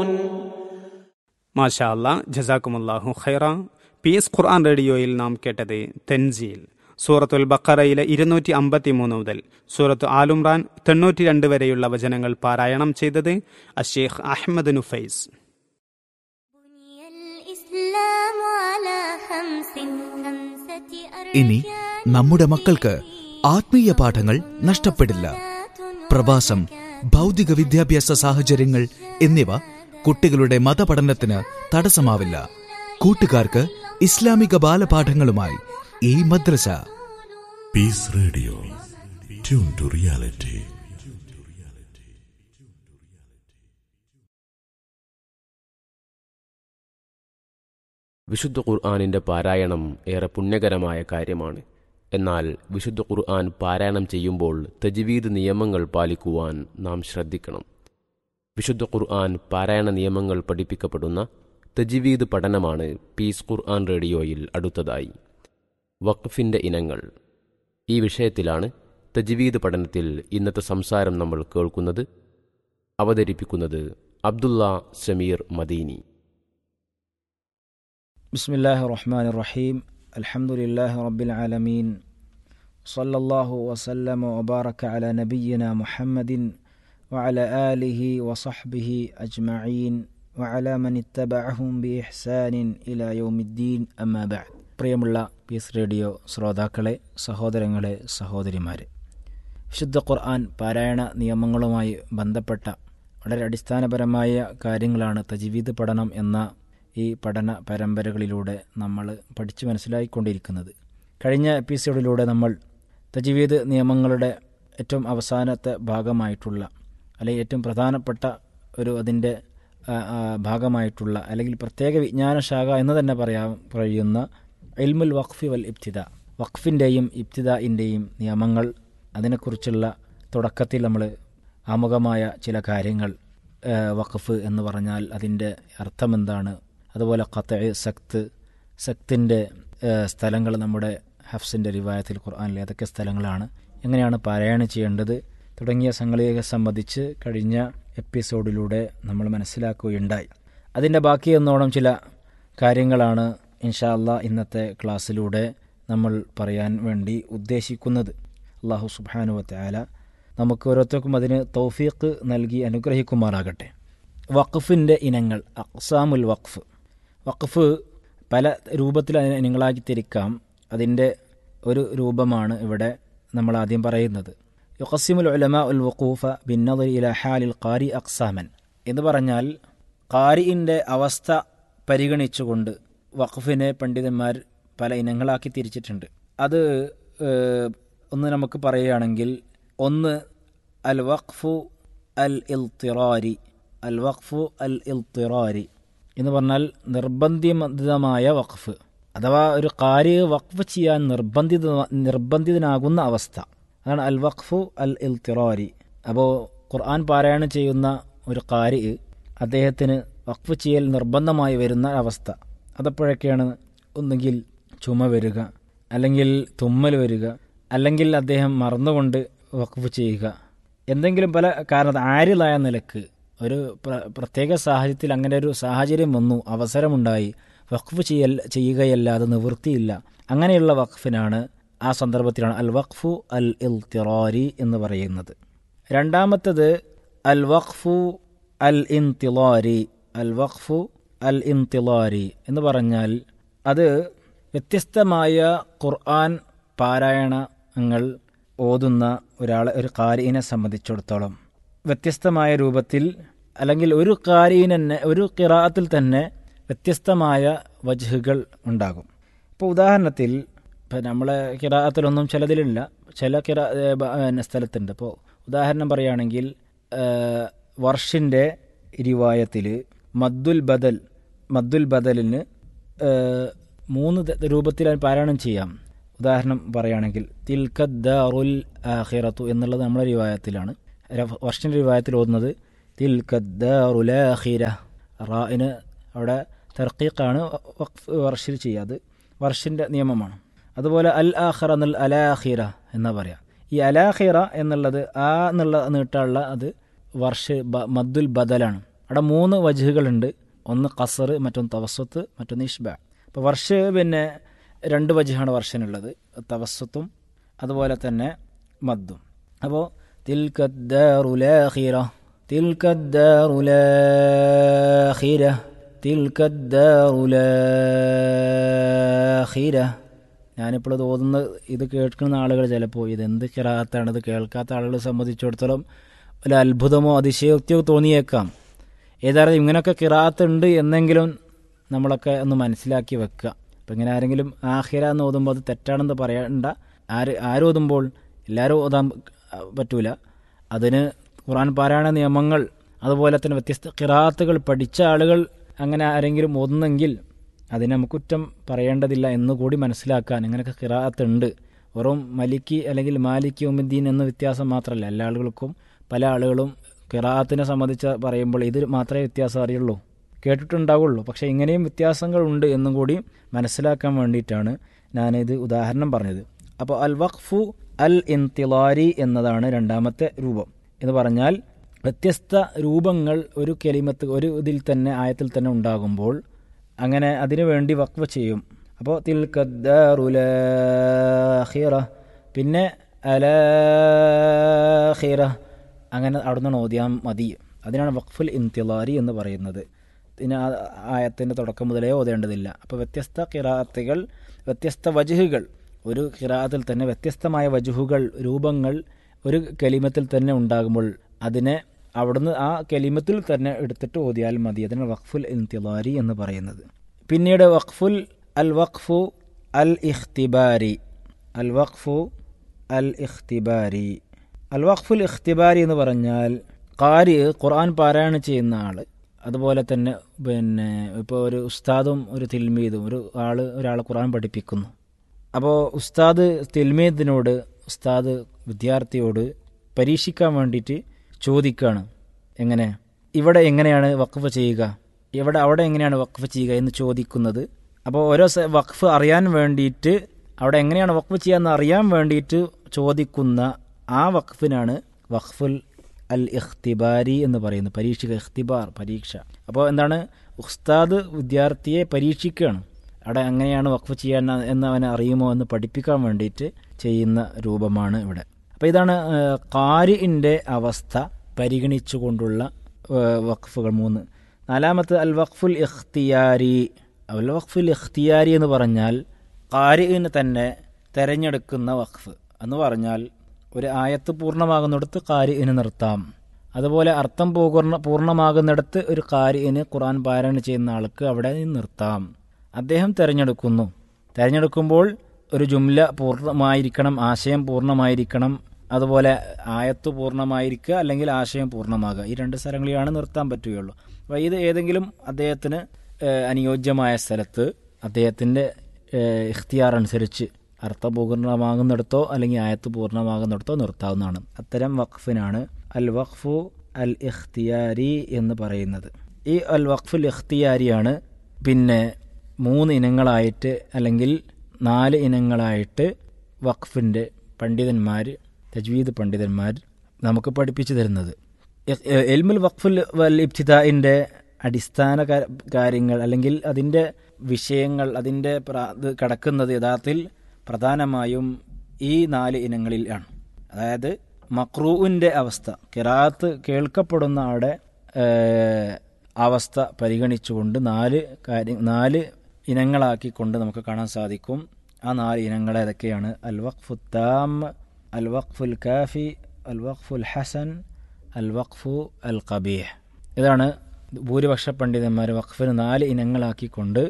മാഷാ അല്ലാ ജസാക്കുമുല്ലാഹു ഖൈറ P S ഖുർആൻ റേഡിയോയിൽ നാം കേട്ടത് തെൻസീൽ സൂറത്തുൽ ബക്കറയിലെ ഇരുന്നൂറ്റി അമ്പത്തി മൂന്ന് മുതൽ സൂറത്ത് ആലുംറാൻ തൊണ്ണൂറ്റി രണ്ട് വരെയുള്ള വചനങ്ങൾ പാരായണം ചെയ്തത് അഷേഖ് അഹമ്മദ് നുഫൈസ് بني الإسلام على خمس خمسة ഇനി നമ്മുടെ മക്കൾക്ക് ആത്മീയ പാഠങ്ങൾ നഷ്ടപ്പെടില്ല പ്രവാസം ഭൗതിക വിദ്യാഭ്യാസ സാഹചര്യങ്ങൾ എന്നിവ കുട്ടികളുടെ മതപഠനത്തിന് തടസ്സമാവില്ല കൂട്ടുകാർക്ക് ഇസ്ലാമിക ബാലപാഠങ്ങളുമായി ഈ മദ്രസ Peace Radio. Tune to reality. വിശുദ്ധ ഖുർആാനിൻ്റെ പാരായണം ഏറെ പുണ്യകരമായ കാര്യമാണ് എന്നാൽ വിശുദ്ധ ഖുർആൻ പാരായണം ചെയ്യുമ്പോൾ തജ്വീദ് നിയമങ്ങൾ പാലിക്കുവാൻ നാം ശ്രദ്ധിക്കണം വിശുദ്ധ ഖുർആൻ പാരായണ നിയമങ്ങൾ പഠിപ്പിക്കപ്പെടുന്ന തജ്വീദ് പഠനമാണ് പീസ് ഖുർആൻ റേഡിയോയിൽ അടുത്തതായി വഖഫിൻ്റെ ഇനങ്ങൾ ഈ വിഷയത്തിലാണ് തജ്വീദ് പഠനത്തിൽ ഇന്നത്തെ സംസാരം നമ്മൾ കേൾക്കുന്നത് അവതരിപ്പിക്കുന്നത് അബ്ദുള്ള സമീർ മദീനി بسم الله الرحمن الرحيم الحمد لله رب العالمين صلى الله وسلم وبارك على نبينا محمد وعلى آله وصحبه أجمعين وعلى من اتبعهم بإحسان إلى يوم الدين أما بعد പ്രിയമുള്ള പീസ് റേഡിയോ ശ്രോതാക്കളെ സഹോദരങ്ങളെ സഹോദരിമാരെ വിശുദ്ധ ഖുർആൻ പാരായണ നിയമങ്ങളുമായി ബന്ധപ്പെട്ട വളരെ അടിസ്ഥാനപരമായ കാര്യങ്ങളാണ് തജ്വീദ് പഠനം എന്ന ഈ പഠന പരമ്പരകളിലൂടെ നമ്മൾ പഠിച്ചു മനസ്സിലാക്കിക്കൊണ്ടിരിക്കുന്നത് കഴിഞ്ഞ എപ്പിസോഡിലൂടെ നമ്മൾ തജ്വീദ് നിയമങ്ങളുടെ ഏറ്റവും അവസാനത്തെ ഭാഗമായിട്ടുള്ള അല്ലെങ്കിൽ ഏറ്റവും പ്രധാനപ്പെട്ട ഒരു അതിൻ്റെ ആ, ആ, ഭാഗമായിട്ടുള്ള അല്ലെങ്കിൽ പ്രത്യേക വിജ്ഞാന ശാഖ എന്ന് തന്നെ പറയാൻ കഴിയുന്ന ഇൽമുൽ വഖഫി വൽ ഇബ്തിദ വഖഫിൻ്റെയും ഇബ്തിദായിൻ്റെയും നിയമങ്ങൾ അതിനെക്കുറിച്ചുള്ള തുടക്കത്തിൽ നമ്മൾ ആമുഖമായ ചില കാര്യങ്ങൾ ആ, വഖഫ് എന്ന് പറഞ്ഞാൽ അതിൻ്റെ അർത്ഥമെന്താണ് അതുപോലെ ഖത്ത സക്ത് സക്തിൻ്റെ സ്ഥലങ്ങൾ നമ്മുടെ ഹഫ്സിൻ്റെ റിവായത്തിൽ ഖുർആാനിൽ ഏതൊക്കെ സ്ഥലങ്ങളാണ് എങ്ങനെയാണ് പാരായണം ചെയ്യേണ്ടത് തുടങ്ങിയ സംഗതിയെ സംബന്ധിച്ച് കഴിഞ്ഞ എപ്പിസോഡിലൂടെ നമ്മൾ മനസ്സിലാക്കുകയുണ്ടായി അതിൻ്റെ ബാക്കി എന്നോണം ചില കാര്യങ്ങളാണ് ഇൻഷാ അല്ലാ ഇന്നത്തെ ക്ലാസ്സിലൂടെ നമ്മൾ പറയാൻ വേണ്ടി ഉദ്ദേശിക്കുന്നത് അള്ളാഹു സുബാനുവത്തായ നമുക്ക് ഓരോരുത്തർക്കും അതിന് തൗഫീഖ് നൽകി അനുഗ്രഹിക്കുമാറാകട്ടെ വഖഫിൻ്റെ ഇനങ്ങൾ അക്സാമുൽ വഖഫ് വഖഫ് പല രൂപത്തിൽ അതിനെ ഇനങ്ങളാക്കി തിരിക്കാം അതിൻ്റെ ഒരു രൂപമാണ് ഇവിടെ നമ്മൾ ആദ്യം പറയുന്നത് യുഖസിമുൽ ഉലമ ഉൽ വഖൂഫ ബിന്നദർ ഇല ഹാലിൽ ഖാരി അക്സാമൻ എന്ന് പറഞ്ഞാൽ ഖാരിയിൻ്റെ അവസ്ഥ പരിഗണിച്ചുകൊണ്ട് വഖഫിനെ പണ്ഡിതന്മാർ പല ഇനങ്ങളാക്കി തിരിച്ചിട്ടുണ്ട് അത് ഏഹ്, ഒന്ന് നമുക്ക് പറയുകയാണെങ്കിൽ ഒന്ന് അൽ വഖഫു അൽ ഇൽത്തിറാരി അൽ വഖഫു അൽ ഇൽത്തിറാരി എന്ന് പറഞ്ഞാൽ നിർബന്ധിതമായ വഖഫ് അഥവാ ഒരു കാര്യ വഖഫ് ചെയ്യാൻ നിർബന്ധിത നിർബന്ധിതനാകുന്ന അവസ്ഥ അതാണ് അൽ വഖഫു അൽ ഇൽത്തിറാരി അപ്പോൾ ഖുർആൻ പാരായണം ചെയ്യുന്ന ഒരു കാരി അദ്ദേഹത്തിന് വഖഫ് ചെയ്യൽ നിർബന്ധമായി വരുന്ന അവസ്ഥ അതപ്പോഴൊക്കെയാണ് ഒന്നുകിൽ ചുമ വരിക അല്ലെങ്കിൽ തുമ്മൽ വരിക അല്ലെങ്കിൽ അദ്ദേഹം മറന്നുകൊണ്ട് വഖഫ് ചെയ്യുക എന്തെങ്കിലും പല കാരണം ആരിലായ നിലക്ക് ഒരു പ്ര- പ്രത്യേക സാഹചര്യത്തിൽ അങ്ങനെ ഒരു സാഹചര്യം വന്നു അവസരമുണ്ടായി വഖഫ് ചെയ്യൽ ചെയ്യുകയല്ലാതെ നിവൃത്തിയില്ല അങ്ങനെയുള്ള വഖഫിനാണ് ആ സന്ദർഭത്തിലാണ് അൽ വഖഫു അൽ ഇൽത്തിറാരി എന്ന് പറയുന്നത് രണ്ടാമത്തത് അൽ വഖഫു അൽ ഇൻതിലാരി അൽ വഖഫു അൽ ഇൻതിലാരി എന്ന് പറഞ്ഞാൽ അത് വ്യത്യസ്തമായ ഖുർആൻ പാരായണങ്ങൾ ഓതുന്ന ഒരാളെ ഒരു കാരീനെ സംബന്ധിച്ചിടത്തോളം വ്യത്യസ്തമായ രൂപത്തിൽ അല്ലെങ്കിൽ ഒരു കാരീനെ തന്നെ ഒരു കിറാത്തിൽ തന്നെ വ്യത്യസ്തമായ വജ്ഹുകൾ ഉണ്ടാകും ഇപ്പോൾ ഉദാഹരണത്തിൽ ഇപ്പം നമ്മളെ കിറാത്തിലൊന്നും ചിലതിലില്ല ചില കിറ ഏ, ബ- ഏ, സ്ഥലത്തുണ്ട് ഇപ്പോൾ ഉദാഹരണം പറയുകയാണെങ്കിൽ ഏ, വർഷിൻ്റെ റിവായത്തിൽ മദ്ദുൽ ബദൽ മദ്ദുൽ ബദലിന് ഏ, മൂന്ന് ത- രൂപത്തിൽ അത് പാരായണം ചെയ്യാം ഉദാഹരണം പറയുകയാണെങ്കിൽ തിൽക്കദ്ദാറുൽ ആഖിറത്തു എന്നുള്ളത് നമ്മുടെ റിവായത്തിലാണ് ര- വർഷിൻ്റെ റിവായത്തിൽ ഓതുന്നത് തിൽക്കദ്ദാറുലാഖിര റായിന് അവിടെ തർക്കീഖാണ് വഖഫ് വർഷിൽ ചെയ്യുക അത് വർഷിൻ്റെ നിയമമാണ് അതുപോലെ അൽ ആഖിറ എന്നുള്ള അലാഖിറ എന്നാ പറയാം ഈ അലാഖിറ എന്നുള്ളത് ആ എന്നുള്ള നീട്ടാനുള്ള അത് വർഷ ബ- മദ്ദുൽ ബദലാണ് അവിടെ മൂന്ന് വജുകളുണ്ട് ഒന്ന് ഖസർ മറ്റൊന്ന് തവസ്വത്ത് മറ്റൊന്ന് ഇഷ്ബ അപ്പോൾ വർഷ പിന്നെ രണ്ട് വജുഹാണ് വർഷനുള്ളത് തവസ്വത്തും അതുപോലെ തന്നെ മദ്ദും അപ്പോൾ തിൽക്കദ്ദാറുലാഖിറ തിൽക്കദ്ദാറുലാഖിറ തിൽക്കദ്ദാറുലാഖിറ ഞാനിപ്പോൾ ഇത് ഓതുന്ന ഇത് കേൾക്കുന്ന ആളുകൾ ചിലപ്പോൾ ഇതെന്ത് കിറാത്താണ് ഇത് കേൾക്കാത്ത ആളുകളെ സംബന്ധിച്ചിടത്തോളം വല്ല അത്ഭുതമോ അതിശയോക്തിയോ തോന്നിയേക്കാം ഏതായാലും ഇങ്ങനെയൊക്കെ കിറാത്ത് ഉണ്ട് എന്നെങ്കിലും നമ്മളൊക്കെ ഒന്ന് മനസ്സിലാക്കി വെക്കുക അപ്പം ഇങ്ങനെ ആരെങ്കിലും ആഹിര എന്ന് ഓതുമ്പോൾ അത് തെറ്റാണെന്ന് പറയണ്ട ആര് ആരോതുമ്പോൾ എല്ലാവരും ഓതാൻ പറ്റൂല അതിന് ഖുറാൻ പാരായണ നിയമങ്ങൾ അതുപോലെ തന്നെ വ്യത്യസ്ത കിറാത്തുകൾ പഠിച്ച ആളുകൾ അങ്ങനെ ആരെങ്കിലും ഓതുന്നെങ്കിൽ അതിനെ നമുക്ക് കുറ്റം പറയേണ്ടതില്ല എന്നുകൂടി മനസ്സിലാക്കാൻ ഇങ്ങനെയൊക്കെ കിറാത്ത് ഉണ്ട് വെറും മലിക്കി അല്ലെങ്കിൽ മാലിക്കി ഉമ്മുദ്ദീൻ എന്ന വ്യത്യാസം മാത്രമല്ല എല്ലാ ആളുകൾക്കും പല ആളുകളും കിറാത്തിനെ സംബന്ധിച്ച് പറയുമ്പോൾ ഇത് മാത്രമേ വ്യത്യാസം അറിയുള്ളൂ കേട്ടിട്ടുണ്ടാവുള്ളൂ പക്ഷേ ഇങ്ങനെയും വ്യത്യാസങ്ങൾ ഉണ്ട് എന്നും കൂടി മനസ്സിലാക്കാൻ വേണ്ടിയിട്ടാണ് ഞാനിത് ഉദാഹരണം പറഞ്ഞത് അപ്പോൾ അൽ വഖഫു അൽ ഇന്തിലാരി എന്നതാണ് രണ്ടാമത്തെ രൂപം എന്ന് പറഞ്ഞാൽ വ്യത്യസ്ത രൂപങ്ങൾ ഒരു കെലിമത്ത് ഒരു ഇതിൽ തന്നെ ആയത്തിൽ തന്നെ ഉണ്ടാകുമ്പോൾ അങ്ങനെ അതിനു വേണ്ടി വഖഫ് ചെയ്യും അപ്പോൾ തിൽക്കദ്ദാറുലാഖിറ പിന്നെ അലാഖിറ അങ്ങനെ അവിടുന്ന് ഓതിയാൽ മതി അതിനാണ് വഖഫുൽ ഇന്തിലാരി എന്ന് പറയുന്നത് ഇതിന് ആ ആയത്തിൻ്റെ തുടക്കം മുതലേ ഓതേണ്ടതില്ല അപ്പോൾ വ്യത്യസ്ത കിറാത്തുകൾ വ്യത്യസ്ത വജുഹുകൾ ഒരു കിറാത്തിൽ തന്നെ വ്യത്യസ്തമായ വജുഹുകൾ രൂപങ്ങൾ ഒരു കലിമത്തിൽ തന്നെ ഉണ്ടാകുമ്പോൾ അതിനെ അവിടുന്ന് ആ കലിമത്തിൽ തന്നെ എടുത്തിട്ട് ഓതിയാൽ മതി അതിനാണ് വഖഫുൽ ഇന്തിലാരി എന്ന് പറയുന്നത് പിന്നീട് വഖഫുൽ അൽ വഖഫു അൽ ഇഖ്തിബാരി അൽ വഖഫു അൽ ഇഖ്തിബാരി അൽ വഖഫുൽ ഇഖ്തിബാരി എന്ന് പറഞ്ഞാൽ കാരി ഖുർആൻ പാരായണം ചെയ്യുന്ന ആൾ അതുപോലെ തന്നെ പിന്നെ ഇപ്പോൾ ഒരു ഉസ്താദും ഒരു തിൽമീദും ഒരു ആൾ ഒരാളെ ഖുർആൻ പഠിപ്പിക്കുന്നു അപ്പോൾ ഉസ്താദ് തിൽമീദിനോട് ഉസ്താദ് വിദ്യാർത്ഥിയോട് പരീക്ഷിക്കാൻ വേണ്ടിയിട്ട് ചോദിക്കുകയാണ് എങ്ങനെ ഇവിടെ എങ്ങനെയാണ് വഖഫ് ചെയ്യുക ഇവിടെ അവിടെ എങ്ങനെയാണ് വഖഫ് ചെയ്യുക എന്ന് ചോദിക്കുന്നത് അപ്പോൾ ഓരോ സ- വഖഫ് അറിയാൻ വേണ്ടിയിട്ട് അവിടെ എങ്ങനെയാണ് വഖഫ് ചെയ്യാന്ന് അറിയാൻ വേണ്ടിയിട്ട് ചോദിക്കുന്ന ആ വഖഫിനാണ് വഖഫുൽ അൽ ഇഖ്തിബാരി എന്ന് പറയുന്നത് പരീക്ഷ ഇഖ്തിബാർ പരീക്ഷ അപ്പോൾ എന്താണ് ഉസ്താദ് വിദ്യാർത്ഥിയെ പരീക്ഷിക്കുകയാണ് അവിടെ എങ്ങനെയാണ് വഖഫ് ചെയ്യാൻ എന്ന് അവനെ അറിയുമോ എന്ന് പഠിപ്പിക്കാൻ വേണ്ടിയിട്ട് ചെയ്യുന്ന രൂപമാണ് ഇവിടെ അപ്പോൾ ഇതാണ് കാരിൻ്റെ അവസ്ഥ പരിഗണിച്ചുകൊണ്ടുള്ള ഏഹ്, വഖഫുകൾ മൂന്ന് നാലാമത്തെ അൽ വഖഫുൽ ഇഖ്തിയാരി അൽ വഖഫുൽ ഇഖ്തിയാരി എന്ന് പറഞ്ഞാൽ കാരിന് തന്നെ തെരഞ്ഞെടുക്കുന്ന വഖഫ് എന്ന് പറഞ്ഞാൽ ഒരു ആയത്ത് പൂർണ്ണമാകുന്നിടത്ത് കാരിന് നിർത്താം അതുപോലെ അർത്ഥം പൂർണ്ണ പൂർണ്ണമാകുന്നിടത്ത് ഒരു കാരിന് ഖുർആൻ പാരായണം ചെയ്യുന്ന ആൾക്ക് അവിടെ നിർത്താം അദ്ദേഹം തിരഞ്ഞെടുക്കുന്നു തിരഞ്ഞെടുക്കുമ്പോൾ ഒരു ജുംല പൂർണ്ണമായിരിക്കണം ആശയം പൂർണ്ണമായിരിക്കണം അതുപോലെ ആയത്ത് പൂർണ്ണമായിരിക്കുക അല്ലെങ്കിൽ ആശയം പൂർണ്ണമാകുക ഈ രണ്ട് സ്ഥലങ്ങളിലാണ് നിർത്താൻ പറ്റുകയുള്ളൂ അപ്പോൾ ഇത് ഏതെങ്കിലും അദ്ദേഹത്തിന് ഏഹ്, അനുയോജ്യമായ സ്ഥലത്ത് അദ്ദേഹത്തിൻ്റെ ഏഹ്, ഇഖ്തിയാർ അനുസരിച്ച് അർത്ഥം പൂർണ്ണമാകുന്നിടത്തോ അല്ലെങ്കിൽ ആയത്ത് പൂർണ്ണമാകുന്നിടത്തോ നിർത്താവുന്നതാണ് അത്തരം വഖഫിനാണ് അൽ വഖഫു അൽ ഇഖ്തിയാരി എന്ന് പറയുന്നത് ഈ അൽ വഖഫുൽ ഇഖ്തിയാരിയാണ് പിന്നെ മൂന്ന് ഇനങ്ങളായിട്ട് അല്ലെങ്കിൽ നാല് ഇനങ്ങളായിട്ട് വഖഫിൻ്റെ പണ്ഡിതന്മാർ തജ്വീദ് പണ്ഡിതന്മാർ നമുക്ക് പഠിപ്പിച്ചു തരുന്നത് ഇ- എ- എൽമുൽ വഖഫുൽ വൽ ഇബ്തിദാഇൻ്റെ അടിസ്ഥാന കാ- കാര്യങ്ങൾ അല്ലെങ്കിൽ അതിൻ്റെ വിഷയങ്ങൾ അതിൻ്റെ പ്ര- ഇത് കിടക്കുന്നത് യഥാർത്ഥത്തിൽ പ്രധാനമായും ഈ നാല് ഇനങ്ങളിൽ ആണ് അതായത് മക്രൂവിൻ്റെ അവസ്ഥ കിറാത്ത് കേൾക്കപ്പെടുന്ന ആടെ ഏഹ്, അവസ്ഥ പരിഗണിച്ചുകൊണ്ട് നാല് കാര്യം നാല് ഇനങ്ങളാക്കിക്കൊണ്ട് നമുക്ക് കാണാൻ സാധിക്കും ആ നാല് ഇനങ്ങൾ ഏതൊക്കെയാണ് അൽ വഖഫു താം അൽ വഖഫുൽ കാഫി അൽ വഖഫുൽ ഹസൻ അൽ വഖഫു അൽ ഖബീഹ് ഇതാണ് ഭൂരിപക്ഷ പണ്ഡിതന്മാർ വഖഫിന് നാല് ഇനങ്ങളാക്കിക്കൊണ്ട്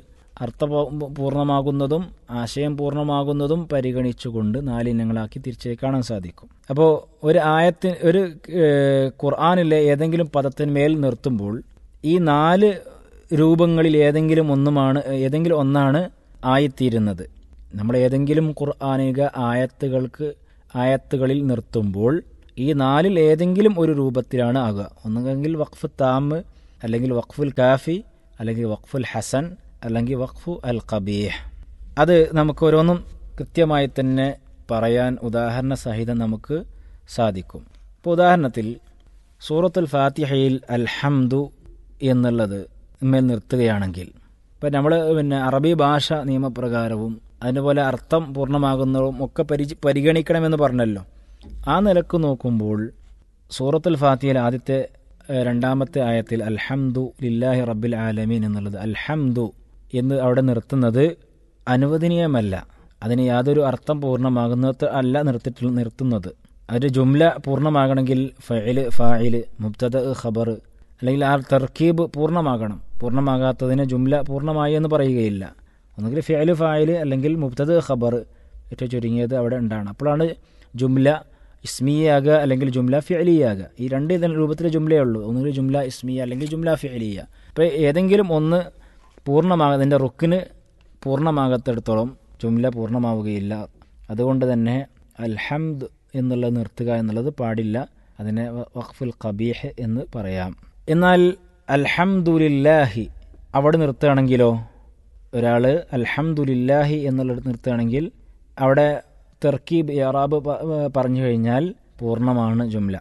അർത്ഥപൂർണമാകുന്നതും ആശയം പൂർണ്ണമാകുന്നതും പരിഗണിച്ചുകൊണ്ട് നാല് ഇനങ്ങളാക്കി തിരിച്ചേ കാണാൻ സാധിക്കും അപ്പോൾ ഒരു ആയത്തിന് ഒരു ഏഹ്, ഖുർആനിലെ ഏതെങ്കിലും പദത്തിന്മേൽ നിർത്തുമ്പോൾ ഈ നാല് രൂപങ്ങളിൽ ഏതെങ്കിലും ഒന്നുമാണ് ഏതെങ്കിലും ഒന്നാണ് ആയിത്തീരുന്നത് നമ്മൾ ഏതെങ്കിലും ഖുർആാനിക ആയത്തുകൾക്ക് ആയത്തുകളിൽ നിർത്തുമ്പോൾ ഈ നാലിൽ ഏതെങ്കിലും ഒരു രൂപത്തിലാണ് ആകുക ഒന്നുകിൽ വഖഫ് താമ് അല്ലെങ്കിൽ വഖഫുൽ കാഫി അല്ലെങ്കിൽ വഖഫുൽ ഹസൻ അല്ലെങ്കിൽ വഖഫു അൽ ഖബീഹ് അത് നമുക്ക് ഓരോന്നും കൃത്യമായി തന്നെ പറയാൻ ഉദാഹരണ സഹിതം നമുക്ക് സാധിക്കും ഇപ്പോൾ ഉദാഹരണത്തിൽ സൂറത്തുൽ ഫാത്തിഹയിൽ അൽഹംദു എന്നുള്ളത് മേൽ നിർത്തുകയാണെങ്കിൽ ഇപ്പം നമ്മൾ പിന്നെ അറബി ഭാഷ നിയമപ്രകാരവും അതിനുപോലെ അർത്ഥം പൂർണ്ണമാകുന്നതും ഒക്കെ പരിച പരിഗണിക്കണമെന്ന് പറഞ്ഞല്ലോ ആ നിലക്ക് നോക്കുമ്പോൾ സൂറത്തുൽ ഫാത്തിയയിൽ ആദ്യത്തെ ഏഹ്, രണ്ടാമത്തെ ആയത്തിൽ അൽഹംദു ലില്ലാഹി റബ്ബിൽ ആലമീൻ എന്നുള്ളത് അൽഹംദു എന്ന് അവിടെ നിർത്തുന്നത് അനുവദനീയമല്ല അതിന് യാതൊരു അർത്ഥം പൂർണ്ണമാകുന്നത് അല്ല നിർത്തിട്ട് നിർത്തുന്നത് ഒരു ജുംല പൂർണ്ണമാകണമെങ്കിൽ ഫയില് ഫായില് മുബ്തദ ഖബർ അല്ലെങ്കിൽ ആ തർക്കീബ് പൂർണ്ണമാകണം പൂർണ്ണമാകാത്തതിന് ജുംല പൂർണ്ണമായി എന്ന് പറയുകയില്ല ഒന്നുകിൽ ഫിയല് ഫായില് അല്ലെങ്കിൽ മുബ്തദ് ഖബർ ഏറ്റവും ചുരുങ്ങിയത് അവിടെ ഉണ്ടാണ് അപ്പോഴാണ് ജുംല ഇസ്മിയാകുക അല്ലെങ്കിൽ ജുംല ഫിയലിയാകുക ഈ രണ്ട് ഇതിന് രൂപത്തിലെ ജുംലയേ ഉള്ളൂ ഒന്നുകിൽ ജുംല ഇസ്മിയ അല്ലെങ്കിൽ ജുംല ഫിയലിയ അപ്പോൾ ഏതെങ്കിലും ഒന്ന് പൂർണ്ണമാകാം അതിൻ്റെ റുക്കിന് പൂർണ്ണമാകത്തിടത്തോളം ജുംല പൂർണ്ണമാവുകയില്ല അതുകൊണ്ട് തന്നെ അൽഹംദ് എന്നുള്ളത് നിർത്തുക എന്നുള്ളത് പാടില്ല അതിനെ വ- വഖഫുൽ ഖബീഹ് എന്ന് പറയാം എന്നാൽ അൽഹംദുലില്ലാഹി അവിടെ നിർത്തുകയാണെങ്കിലോ ഒരാൾ അൽഹംദുലില്ലാഹി എന്നുള്ളത് നിർത്തുകയാണെങ്കിൽ അവിടെ തെർക്കീബ് യറാബ് പ- പറഞ്ഞു കഴിഞ്ഞാൽ പൂർണ്ണമാണ് ജുംല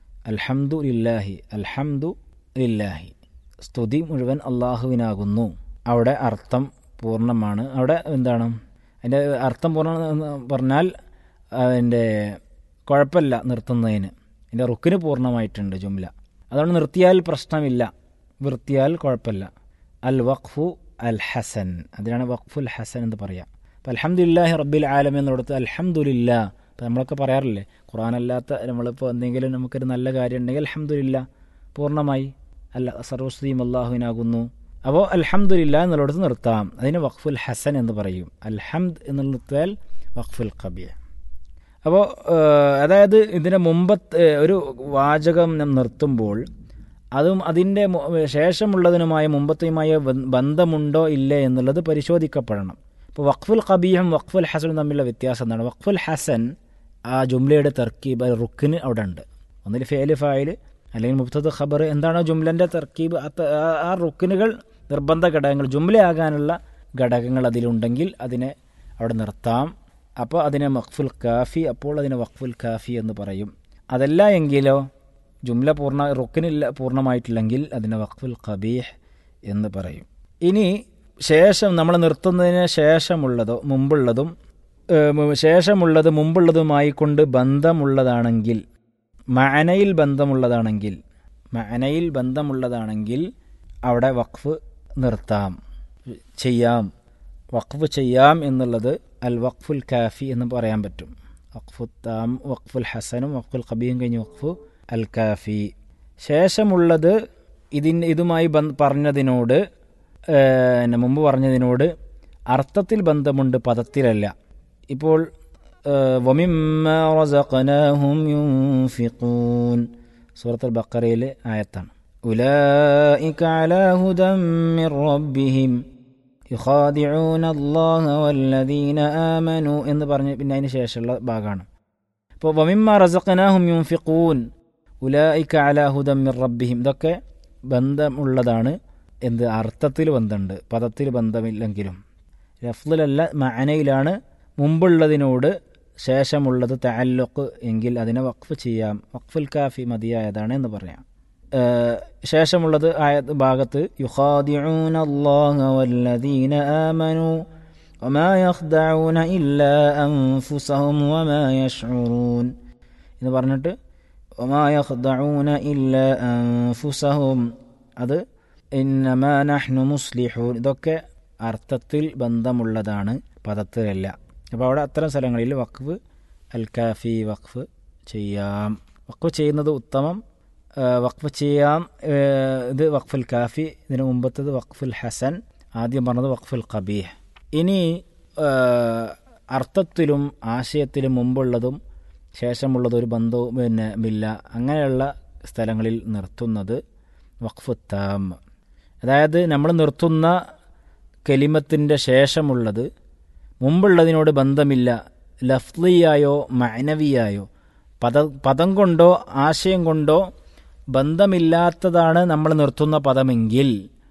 അൽഹംദു ലില്ലാഹി അൽഹംദു ലില്ലാഹി സ്തുതി മുഴുവൻ അള്ളാഹുവിനാകുന്നു അവിടെ അർത്ഥം പൂർണ്ണമാണ് അവിടെ എന്താണ് അതിൻ്റെ അർത്ഥം പൂർണ്ണം എന്ന് പറഞ്ഞാൽ അതിൻ്റെ കുഴപ്പമില്ല നിർത്തുന്നതിന് അതിൻ്റെ റുക്കിന് പൂർണ്ണമായിട്ടുണ്ട് ജുംല അതുകൊണ്ട് നിർത്തിയാൽ പ്രശ്നമില്ല വൃത്തിയാൽ കുഴപ്പമില്ല അൽ വഖഫു അൽ ഹസൻ അതിനാണ് വഖഫുൽ ഹസൻ എന്ന് പറയാം അപ്പം അലഹമുല്ലാഹി റബ്ബിൽ ആലം എന്നിടത്ത് അലഹമുല്ല ഇപ്പം നമ്മളൊക്കെ പറയാറില്ലേ ഖുറാനല്ലാത്ത നമ്മളിപ്പോൾ എന്തെങ്കിലും നമുക്കൊരു നല്ല കാര്യം ഉണ്ടെങ്കിൽ അലഹമുല്ല പൂർണ്ണമായി അല്ല സർവസ്തുതിയും അള്ളാഹുവിനാകുന്നു അപ്പോൾ അൽഹംദുലില്ല എന്നുള്ളിടത്ത് നിർത്താം അതിന് വഖഫുൽ ഹസൻ എന്ന് പറയും അൽഹംദ് എന്നുള്ള നിർത്തിയാൽ വഖഫുൽ കബിയ അപ്പോൾ അതായത് ഇതിന് മുമ്പത്തെ ഒരു വാചകം നാം നിർത്തുമ്പോൾ അതും അതിൻ്റെ മു- ശേഷമുള്ളതിനുമായ മുമ്പത്തെയുമായ ബ- ബന്ധമുണ്ടോ ഇല്ലേ എന്നുള്ളത് പരിശോധിക്കപ്പെടണം ഇപ്പോൾ വഖഫുൽ ഖബീഹും വഖഫുൽ ഹസനും തമ്മിലുള്ള വ്യത്യാസം എന്താണ് വഖഫുൽ ഹസൻ ആ ജുംലയുടെ തർക്കീബ് ആ റുക്കിന് അവിടെ ഉണ്ട് ഒന്നിൽ ഫേല് ഫായിൽ അല്ലെങ്കിൽ മുബ്തദ് ഖബർ എന്താണോ ജുംലൻ്റെ തർക്കീബ് ആ ത- ആ- ആ റുക്കിനുകൾ നിർബന്ധ ഘടകങ്ങൾ ജുംലയാകാനുള്ള ഘടകങ്ങൾ അതിലുണ്ടെങ്കിൽ അതിനെ അവിടെ നിർത്താം അപ്പോൾ അതിനെ വഖഫുൽ കാഫി അപ്പോൾ അതിനെ വഖഫുൽ കാഫി എന്ന് പറയും അതല്ല എങ്കിലോ ജുംല പൂർണ്ണ റുക്കിനില്ല പൂർണ്ണമായിട്ടില്ലെങ്കിൽ അതിനെ വഖഫുൽ ഖബീഹ് എന്ന് പറയും ഇനി ശേഷം നമ്മൾ നിർത്തുന്നതിന് ശേഷമുള്ളതോ മുമ്പുള്ളതും ഏഹ്, മു- ശേഷമുള്ളത് മുമ്പുള്ളതുമായി കൊണ്ട് ബന്ധമുള്ളതാണെങ്കിൽ മഅനയിൽ ബന്ധമുള്ളതാണെങ്കിൽ മഅനയിൽ ബന്ധമുള്ളതാണെങ്കിൽ അവിടെ വഖഫ് നിർത്താം ചെയ്യാം വഖഫ് ചെയ്യാം എന്നുള്ളത് അൽ വഖഫുൽ കാഫി എന്ന് പറയാൻ പറ്റും വഖഫു താം വഖഫുൽ ഹസനും വഖഫുൽ ഖബീയും കഴിഞ്ഞ് വഖഫു അൽ കാഫി ശേഷമുള്ളത് ഇതിന് ഇതുമായി ബന്ധ പറഞ്ഞതിനോട് ഏഹ്, പിന്നെ മുമ്പ് പറഞ്ഞതിനോട് അർത്ഥത്തിൽ ബന്ധമുണ്ട് പദത്തിലല്ല ഇപ്പോൾ ഏഹ്, വമിമ്മ റസഖനാഹും യുൻഫിഖൂൻ സൂറത്തുൽ ബക്കറയിലെ ആയത്താണ് ഉലൈക അലാ ഹുദം മിർ റബ്ബിഹിം യുഖാദിഊന അല്ലാഹ വല്ലദീന ആമനു എന്ന് പറഞ്ഞ് പിന്നെ അതിന് ശേഷമുള്ള ഭാഗമാണ് ഇപ്പോൾ വമിമ്മ റസഖനാഹും യുൻഫിഖൂൻ ഉലൈക അലാ ഹുദം മിർ റബ്ബിഹിം ഇതൊക്കെ ബന്ധമുള്ളതാണ് എന്ത് അർത്ഥത്തിൽ ബന്ധമുണ്ട് പദത്തിൽ ബന്ധമില്ലെങ്കിലും ലഫ്ലിലല്ല മഅനയിലാണ് മുമ്പുള്ളതിനോട് ശേഷമുള്ളത് തഅല്ലുഖ് എങ്കിൽ അതിനെ വഖഫ് ചെയ്യാം വഖഫുൽ കാഫി മതിയായതാണ് എന്ന് പറയാം ഏഹ് ശേഷമുള്ളത് ആയ ഭാഗത്ത് യുഖാദിഊന അല്ലാഹ വല്ലദീന ആമനു وما يخدعون إلا أنفسهم وما يشعرون എന്ന് പറഞ്ഞിട്ട് وما يخدعون إلا أنفسهم അത് ഇന്നമാ നഹ്നു മുസ്ലിഹൂൻ ഇതൊക്കെ അർത്ഥത്തിൽ ബന്ധമുള്ളതാണ് പദത്തിലല്ല അപ്പോൾ അവിടെ അത്തരം സ്ഥലങ്ങളിൽ വഖഫ് അൽ കാഫി വഖഫ് ചെയ്യാം വഖഫ് ചെയ്യുന്നത് ഉത്തമം ആ, വഖഫ് ചെയ്യാം ഏ, ഇത് വഖഫുൽ കാഫി ഇതിന് മുമ്പത്തത് വഖഫുൽ ഹസൻ ആദ്യം പറഞ്ഞത് വഖഫുൽ ഖബീഹ് ഇനി ആ, അർത്ഥത്തിലും ആശയത്തിലും മുമ്പുള്ളതും ശേഷമുള്ളതും ഒരു ബന്ധവും പിന്നെ ഇല്ല അങ്ങനെയുള്ള സ്ഥലങ്ങളിൽ നിർത്തുന്നത് വഖഫുത്താം അതായത് നമ്മൾ നിർത്തുന്ന കലിമത്തിൻ്റെ ശേഷമുള്ളത് മുമ്പുള്ളതിനോട് ബന്ധമില്ല ലഫ്ലിയായോ മഅനവിയായോ പദ പദം കൊണ്ടോ ആശയം കൊണ്ടോ ബന്ധമില്ലാത്തതാണ് നമ്മൾ നിർത്തുന്ന പദമെങ്കിൽ